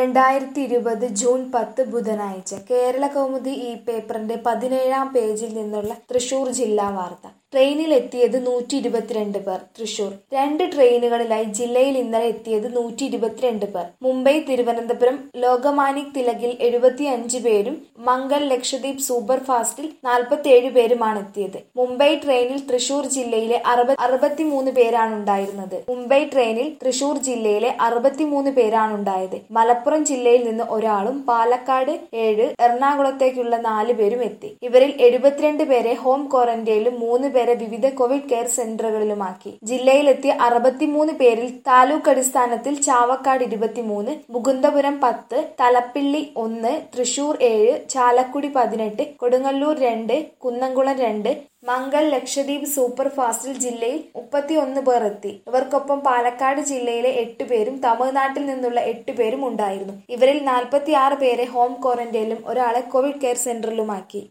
രണ്ടായിരത്തി ഇരുപത് ജൂൺ പത്ത് ബുധനാഴ്ച കേരള കൗമുദി ഈ പേപ്പറിന്റെ പതിനേഴാം പേജിൽ നിന്നുള്ള തൃശൂർ ജില്ലാ വാർത്ത ട്രെയിനിലെത്തിയത് നൂറ്റി ഇരുപത്തിരണ്ട് പേർ തൃശൂർ രണ്ട് ട്രെയിനുകളിലായി ജില്ലയിൽ ഇന്നലെ എത്തിയത് നൂറ്റി ഇരുപത്തിരണ്ട് പേർ മുംബൈ തിരുവനന്തപുരം ലോകമാന്യ തിലകിൽ എഴുപത്തിയഞ്ച് പേരും മംഗൽ ലക്ഷദ്വീപ് സൂപ്പർ ഫാസ്റ്റിൽ നാൽപ്പത്തിയേഴ് പേരുമാണ് എത്തിയത് മുംബൈ ട്രെയിനിൽ തൃശൂർ ജില്ലയിലെ അറുപ അറുപത്തിമൂന്ന് പേരാണ് ഉണ്ടായിരുന്നത് മുംബൈ ട്രെയിനിൽ തൃശൂർ ജില്ലയിലെ അറുപത്തിമൂന്ന് പേരാണ് ഉണ്ടായത് മലപ്പുറം ജില്ലയിൽ നിന്ന് ഒരാളും പാലക്കാട് ഏഴ് എറണാകുളത്തേക്കുള്ള നാല് പേരും എത്തി ഇവരിൽ എഴുപത്തിരണ്ട് പേരെ ഹോം ക്വാറന്റൈനിലും മൂന്ന് പേരെ വിവിധ കോവിഡ് കെയർ സെന്ററുകളിലുമാക്കി ജില്ലയിലെത്തിയ അറുപത്തിമൂന്ന് പേരിൽ താലൂക്ക് അടിസ്ഥാനത്തിൽ ചാവക്കാട് ഇരുപത്തിമൂന്ന് മുകുന്ദപുരം പത്ത് തലപ്പിള്ളി ഒന്ന് തൃശൂർ ഏഴ് ചാലക്കുടി പതിനെട്ട് കൊടുങ്ങല്ലൂർ രണ്ട് കുന്നംകുളം രണ്ട് മംഗൽ ലക്ഷദ്വീപ് സൂപ്പർ ഫാസ്റ്റിൽ ജില്ലയിൽ മുപ്പത്തിയൊന്ന് പേർ എത്തി ഇവർക്കൊപ്പം പാലക്കാട് ജില്ലയിലെ എട്ട് പേരും തമിഴ്നാട്ടിൽ നിന്നുള്ള എട്ട് പേരും ഉണ്ടായിരുന്നു ഇവരിൽ നാൽപ്പത്തിയാറ് പേരെ ഹോം ക്വാറന്റൈനിലും ഒരാളെ കോവിഡ് കെയർ സെന്ററിലുമാക്കി